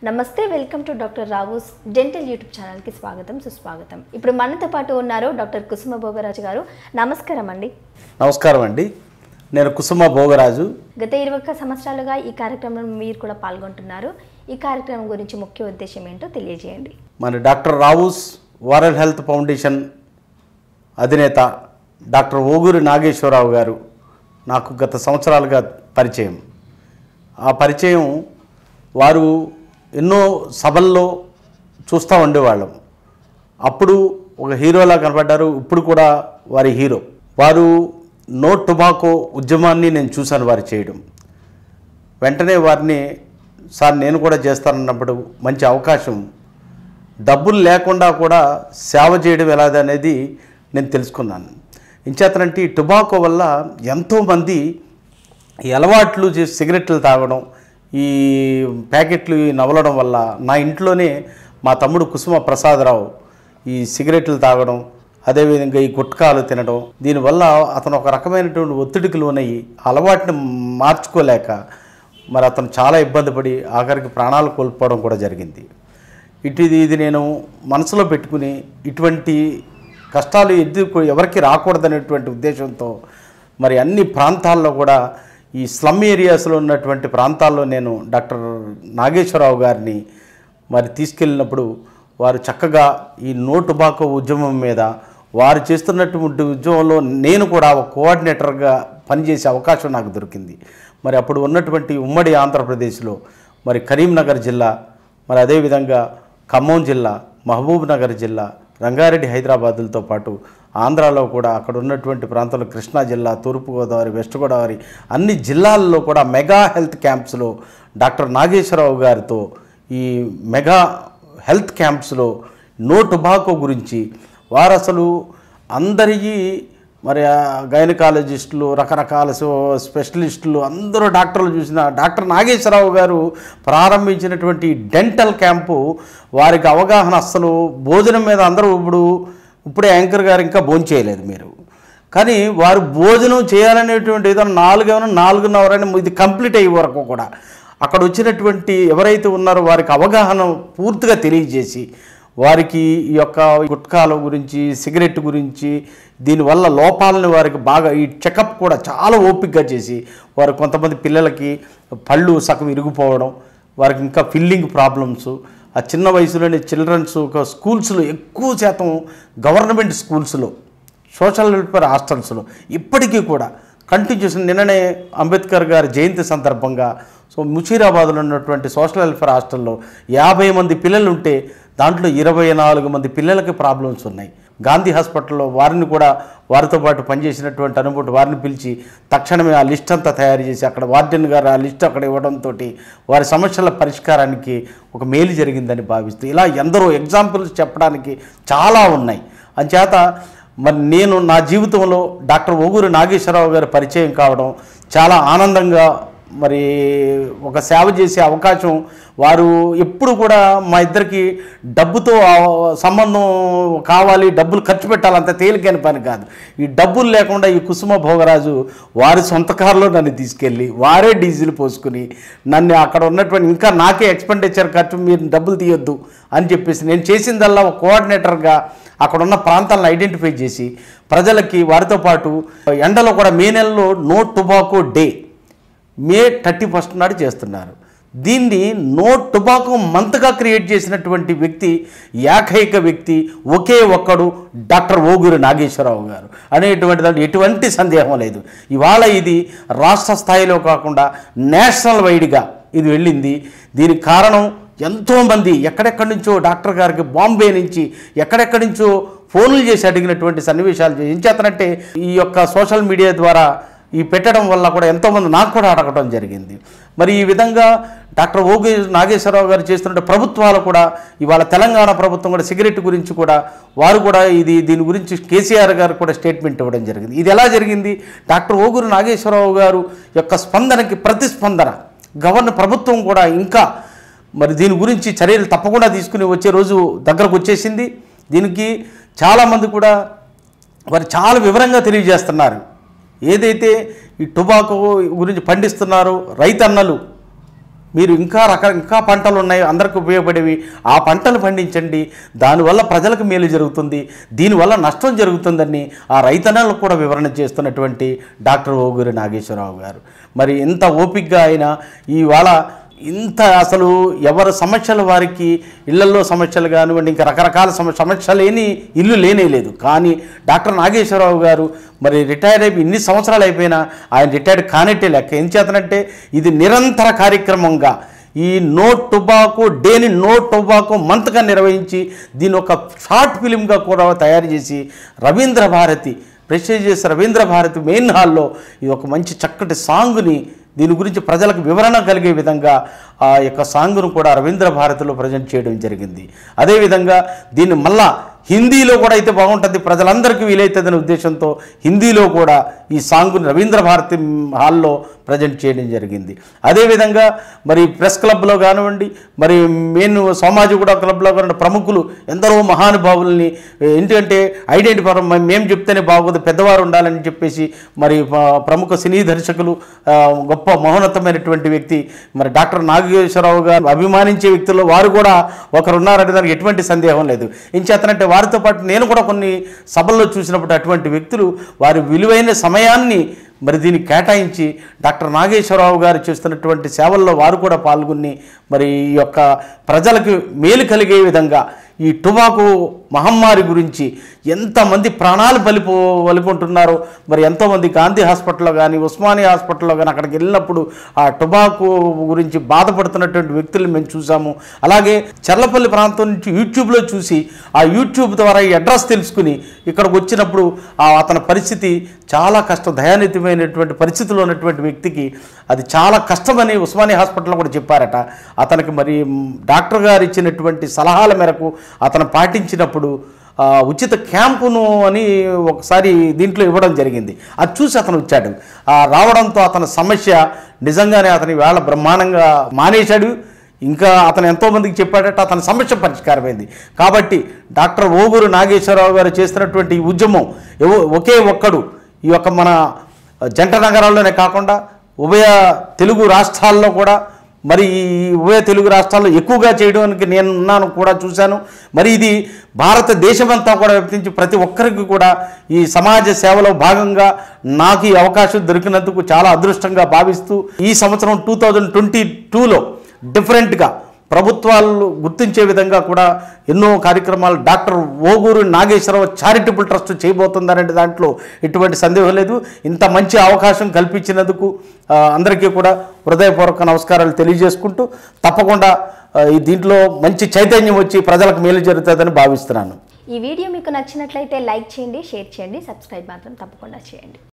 నమస్తే welcome to doctor Rao's dental YouTube ఛానల్కి స్వాగతం సుస్వాగతం ఇప్పుడు మనతో పాటు ఉన్నారు డాక్టర్ కుసుమ భోగరాజు గారు నమస్కారం అండి నమస్కారం అండి నేను కుసుమ భోగరాజు గత ఇరవై ఒక్క సంవత్సరాలుగా ఈ కార్యక్రమంలో మీరు కూడా పాల్గొంటున్నారు ఈ కార్యక్రమం గురించి ముఖ్య ఉద్దేశం ఏంటో తెలియజేయండి మన doctor Rao's world health foundation అధినేత డాక్టర్ ఓగూరి నాగేశ్వరరావు గారు నాకు గత సంవత్సరాలుగా పరిచయం ఆ పరిచయం వారు ఎన్నో సభల్లో చూస్తూ ఉండేవాళ్ళం అప్పుడు ఒక హీరోలా కనపడ్డారు ఇప్పుడు కూడా వారి హీరో వారు నో టొబాకో ఉద్యమాన్ని నేను చూశాను వారు చేయడం వెంటనే వారిని సార్ నేను కూడా చేస్తానన్నప్పుడు మంచి అవకాశం డబ్బులు లేకుండా కూడా సేవ చేయడం ఎలాదనేది నేను తెలుసుకున్నాను ఇంచేతనంటే ఈ టొబాకో వల్ల ఎంతోమంది ఈ అలవాట్లు చేసి సిగరెట్లు తాగడం ఈ ప్యాకెట్లు నవలడం వల్ల నా ఇంట్లోనే మా తమ్ముడు కుసుమ ప్రసాదరావు ఈ సిగరెట్లు తాగడం అదేవిధంగా ఈ గుట్కాలు తినడం దీనివల్ల అతను ఒక రకమైనటువంటి ఒత్తిడికి లోనయ్యి ఆ అలవాటుని మార్చుకోలేక మరి అతను చాలా ఇబ్బంది పడి ఆఖరికి ప్రాణాలు కోల్పోవడం కూడా జరిగింది ఇటు ఇది ఇది నేను మనసులో పెట్టుకుని ఇటువంటి కష్టాలు ఎదుర్కొ ఎవరికి రాకూడదనేటువంటి ఉద్దేశంతో మరి అన్ని ప్రాంతాల్లో కూడా ఈ స్లమ్ ఏరియాస్లో ఉన్నటువంటి ప్రాంతాల్లో నేను డాక్టర్ నాగేశ్వరరావు గారిని మరి తీసుకెళ్ళినప్పుడు వారు చక్కగా ఈ నో టొబాకో ఉద్యమం మీద వారు చేస్తున్నటువంటి ఉద్యమంలో నేను కూడా ఒక కోఆర్డినేటర్గా పనిచేసే అవకాశం నాకు దొరికింది మరి అప్పుడు ఉన్నటువంటి ఉమ్మడి ఆంధ్రప్రదేశ్లో మరి కరీంనగర్ జిల్లా మరి అదేవిధంగా ఖమ్మం జిల్లా మహబూబ్ నగర్ జిల్లా రంగారెడ్డి హైదరాబాదులతో పాటు ఆంధ్రాలో కూడా అక్కడ ఉన్నటువంటి ప్రాంతాల్లో కృష్ణా జిల్లా తూర్పుగోదావరి వెస్ట్ గోదావరి అన్ని జిల్లాల్లో కూడా మెగా హెల్త్ క్యాంప్స్లో డాక్టర్ నాగేశ్వరరావు గారితో ఈ మెగా హెల్త్ క్యాంప్స్లో నో టొబాకో గురించి వారు అసలు అందరికీ మరి ఆ గైనకాలజిస్టులు రకరకాల సో- స్పెషలిస్టులు అందరూ డాక్టర్లు చూసిన డాక్టర్ నాగేశ్వరరావు గారు ప్రారంభించినటువంటి డెంటల్ క్యాంపు వారికి అవగాహన అస్సలు భోజనం మీద అందరూ ఇప్పుడు ఇప్పుడే యాంకర్ గారు ఇంకా భోజనం చేయలేదు మీరు కానీ వారు భోజనం చేయాలనేటువంటి ఏదైనా నాలుగు ఏమైనా నాలుగున్నర ఇది కంప్లీట్ అయ్యే వరకు కూడా అక్కడ వచ్చినటువంటి ఎవరైతే ఉన్నారో వారికి అవగాహన పూర్తిగా తెలియజేసి వారికి ఈ యొక్క గుట్కాల గురించి సిగరెట్ గురించి దీనివల్ల లోపాలని వారికి బాగా ఈ చెకప్ కూడా చాలా ఓపికగా చేసి వారు కొంతమంది పిల్లలకి పళ్ళు సగం ఇరిగిపోవడం వారికి ఇంకా ఫిల్లింగ్ ప్రాబ్లమ్స్ ఆ చిన్న వయసులోనే చిల్డ్రన్స్ ఒక స్కూల్స్లో ఎక్కువ శాతం గవర్నమెంట్ స్కూల్స్లో సోషల్ వెల్ఫేర్ హాస్టల్స్లో ఇప్పటికీ కూడా కంటిన్యూస్ నిన్ననే అంబేద్కర్ గారి జయంతి సందర్భంగా సో ముషీరాబాద్లో ఉన్నటువంటి సోషల్ వెల్ఫేర్ హాస్టల్లో యాభై మంది పిల్లలు ఉంటే దాంట్లో ఇరవై నాలుగు మంది పిల్లలకి ప్రాబ్లమ్స్ ఉన్నాయి గాంధీ హాస్పిటల్లో వారిని కూడా వారితో పాటు పనిచేసినటువంటి అనుభూతి వారిని పిలిచి తక్షణమే ఆ లిస్ట్ అంతా తయారు చేసి అక్కడ వార్డెన్ గారు ఆ లిస్ట్ అక్కడ ఇవ్వడంతో వారి సమస్యల పరిష్కారానికి ఒక మేలు జరిగిందని భావిస్తూ ఇలా ఎందరో ఎగ్జాంపుల్స్ చెప్పడానికి చాలా ఉన్నాయి అంచేత మరి నేను నా జీవితంలో డాక్టర్ ఓగూరి నాగేశ్వరరావు గారి పరిచయం కావడం చాలా ఆనందంగా మరి ఒక సేవ చేసే అవకాశం వారు ఎప్పుడు కూడా మా ఇద్దరికి డబ్బుతో ఆ సంబంధం కావాలి డబ్బులు ఖర్చు పెట్టాలంత తేలికైన పని కాదు ఈ డబ్బులు లేకుండా ఈ కుసుమ భోగరాజు వారి సొంత కారులో నన్ను తీసుకెళ్ళి వారే డీజిల్ పోసుకుని నన్ను అక్కడ ఉన్నటువంటి ఇంకా నాకే ఎక్స్పెండిచర్ ఖర్చు మీరు డబ్బులు తీయొద్దు అని చెప్పేసి నేను చేసిందల్లా ఒక కోఆర్డినేటర్గా అక్కడ ఉన్న ప్రాంతాలను ఐడెంటిఫై చేసి ప్రజలకి వారితో పాటు ఎండలో కూడా మే నెలలో no tobacco day May thirty first నాడు చేస్తున్నారు దీన్ని నో టొబాకో మంత్గా క్రియేట్ చేసినటువంటి వ్యక్తి ఏకైక వ్యక్తి ఒకే ఒక్కడు డాక్టర్ ఓగురి నాగేశ్వరరావు గారు అనేటువంటి దాంట్లో ఎటువంటి సందేహం లేదు ఇవాళ ఇది రాష్ట్ర స్థాయిలో కాకుండా నేషనల్ వైడ్గా ఇది వెళ్ళింది దీనికి కారణం ఎంతోమంది ఎక్కడెక్కడి నుంచో డాక్టర్ గారికి బాంబే నుంచి ఎక్కడెక్కడి నుంచో ఫోన్లు చేసి అడిగినటువంటి సన్నివేశాలు ఏం చేతనంటే ఈ యొక్క సోషల్ మీడియా ద్వారా ఈ పెట్టడం వల్ల కూడా ఎంతోమంది నాకు కూడా అడగడం జరిగింది మరి ఈ విధంగా డాక్టర్ ఓగి నాగేశ్వరరావు గారు చేస్తున్న ప్రభుత్వాలు కూడా ఇవాళ తెలంగాణ ప్రభుత్వం కూడా సిగరెట్ గురించి కూడా వారు కూడా ఇది దీని గురించి కేసీఆర్ గారు కూడా స్టేట్మెంట్ ఇవ్వడం జరిగింది ఇది ఎలా జరిగింది డాక్టర్ ఓగురు నాగేశ్వరరావు గారు యొక్క స్పందనకి ప్రతిస్పందన గవర్నర్ ప్రభుత్వం కూడా ఇంకా మరి దీని గురించి చర్యలు తప్పకుండా తీసుకుని వచ్చే రోజు దగ్గరకు వచ్చేసింది దీనికి చాలామంది కూడా వారు చాలా వివరంగా తెలియజేస్తున్నారు ఏదైతే ఈ టొబాకో గురించి పండిస్తున్నారో రైతన్నలు మీరు ఇంకా రక ఇంకా పంటలు ఉన్నాయి అందరికి ఉపయోగపడేవి ఆ పంటలు పండించండి దానివల్ల ప్రజలకు మేలు జరుగుతుంది దీనివల్ల నష్టం జరుగుతుందని ఆ రైతన్నలకు కూడా వివరణ చేస్తున్నటువంటి డాక్టర్ ఓగూరి నాగేశ్వరరావు గారు మరి ఇంత ఓపికగా ఆయన ఇవాళ ఇంత అసలు ఎవరు సమస్యలు వారికి ఇళ్లలో సమస్యలు కానివ్వండి ఇంకా రకరకాల సమ సమస్య లేని ఇల్లు లేనే లేదు కానీ డాక్టర్ నాగేశ్వరరావు గారు మరి రిటైర్ అయిపోయి ఇన్ని సంవత్సరాలు అయిపోయినా ఆయన రిటైర్డ్ కానట్టే లెక్క ఏం చేతనంటే ఇది నిరంతర కార్యక్రమంగా ఈ నో టొబాకో డేని నో టొబాకో మంత్గా నిర్వహించి దీని ఒక షార్ట్ ఫిలింగా కూడా తయారు చేసి రవీంద్ర భారతి ప్రెస్టీజియస్ రవీంద్ర భారతి మెయిన్ హాల్లో ఇది ఒక మంచి చక్కటి సాంగ్ని దీని గురించి ప్రజలకు వివరణ కలిగే విధంగా ఆ యొక్క సాంగ్ను కూడా రవీంద్ర భారతిలో ప్రజెంట్ చేయడం జరిగింది అదేవిధంగా దీన్ని మళ్ళా హిందీలో కూడా అయితే బాగుంటుంది ప్రజలందరికీ వీలైతుందనే ఉద్దేశంతో హిందీలో కూడా ఈ సాంగ్ని రవీంద్ర భారతి హాల్లో ప్రజెంట్ చేయడం జరిగింది అదేవిధంగా మరి ప్రెస్ క్లబ్లో కానివ్వండి మరి మెయిన్ సోమాజిగూడ క్లబ్లో కానివ్వండి ప్రముఖులు ఎందరో మహానుభావుల్ని ఏంటంటే ఐడెంటిఫై మేము చెప్తేనే బాగోదు పెద్దవారు ఉండాలని చెప్పేసి మరి ప- ప్రముఖ సినీ దర్శకులు ఆ, గొప్ప మహోన్నతమైనటువంటి వ్యక్తి మరి డాక్టర్ నాగేశ్వరరావు గారు అభిమానించే వ్యక్తుల్లో వారు కూడా ఒకరు ఉన్నారంటే దానికి ఎటువంటి సందేహం లేదు ఇంచేతనంటే వారితో పాటు నేను కూడా కొన్ని సభల్లో చూసినప్పుడు అటువంటి వ్యక్తులు వారి విలువైన సమయాన్ని మరి దీన్ని కేటాయించి డాక్టర్ నాగేశ్వరరావు గారు చేస్తున్నటువంటి సేవల్లో వారు కూడా పాల్గొని మరి ఈ యొక్క ప్రజలకు మేలు కలిగే విధంగా ఈ టొబాకో మహమ్మారి గురించి ఎంతమంది ప్రాణాలు బలిపో బలికొంటున్నారో మరి ఎంతోమంది గాంధీ హాస్పిటల్లో కానీ ఉస్మానియా హాస్పిటల్లో కానీ అక్కడికి వెళ్ళినప్పుడు ఆ టొబాకో గురించి బాధపడుతున్నటువంటి వ్యక్తులు మేము చూసాము అలాగే చర్లపల్లి ప్రాంతం నుంచి యూట్యూబ్లో చూసి ఆ యూట్యూబ్ ద్వారా ఈ అడ్రస్ తెలుసుకుని ఇక్కడికి వచ్చినప్పుడు ఆ అతని పరిస్థితి చాలా కష్టం దయానితమైనటువంటి పరిస్థితిలో ఉన్నటువంటి వ్యక్తికి అది చాలా కష్టమని ఉస్మానియా హాస్పిటల్లో కూడా చెప్పారట అతనికి మరి మ్, డాక్టర్ గారు ఇచ్చినటువంటి సలహాల మేరకు అతను పాటించినప్పుడు ఆ, ఉచిత క్యాంపును అని ఒకసారి దీంట్లో ఇవ్వడం జరిగింది అది చూసి అతను వచ్చాడు ఆ రావడంతో అతని సమస్య నిజంగానే అతని వేళ బ్రహ్మాండంగా మానేశాడు ఇంకా అతను ఎంతోమందికి చెప్పాడట అతని సమస్య పరిష్కారమైంది కాబట్టి డాక్టర్ ఓగూరు నాగేశ్వరరావు గారు చేస్తున్నటువంటి ఈ ఉద్యమం ఎవ- ఒకే ఒక్కడు ఈ యొక్క మన జంట నగరాల్లోనే కాకుండా ఉభయ తెలుగు రాష్ట్రాల్లో కూడా మరి ఈ ఉభయ తెలుగు రాష్ట్రాల్లో ఎక్కువగా చేయడానికి నేను ఉన్నాను కూడా చూశాను మరి ఇది భారతదేశమంతా కూడా వ్యాప్తించి ప్రతి ఒక్కరికి కూడా ఈ సమాజ సేవలో భాగంగా నాకు ఈ అవకాశం దొరికినందుకు చాలా అదృష్టంగా భావిస్తూ ఈ సంవత్సరం టూ థౌజండ్ ట్వంటీ టూలో డిఫరెంట్గా ప్రభుత్వాలు గుర్తించే విధంగా కూడా ఎన్నో కార్యక్రమాలు doctor Oguru Nageswararao charitable trust చేయబోతుందనే దాంట్లో ఎటువంటి సందేహం లేదు ఇంత మంచి అవకాశం కల్పించినందుకు ఆ, అందరికీ కూడా హృదయపూర్వక నమస్కారాలు తెలియజేసుకుంటూ తప్పకుండా ఆ, ఈ దీంట్లో మంచి చైతన్యం వచ్చి ప్రజలకు మేలు జరుగుతుందని భావిస్తున్నాను ఈ వీడియో మీకు నచ్చినట్లయితే లైక్ చేయండి షేర్ చేయండి సబ్స్క్రైబ్ మాత్రం తప్పకుండా చేయండి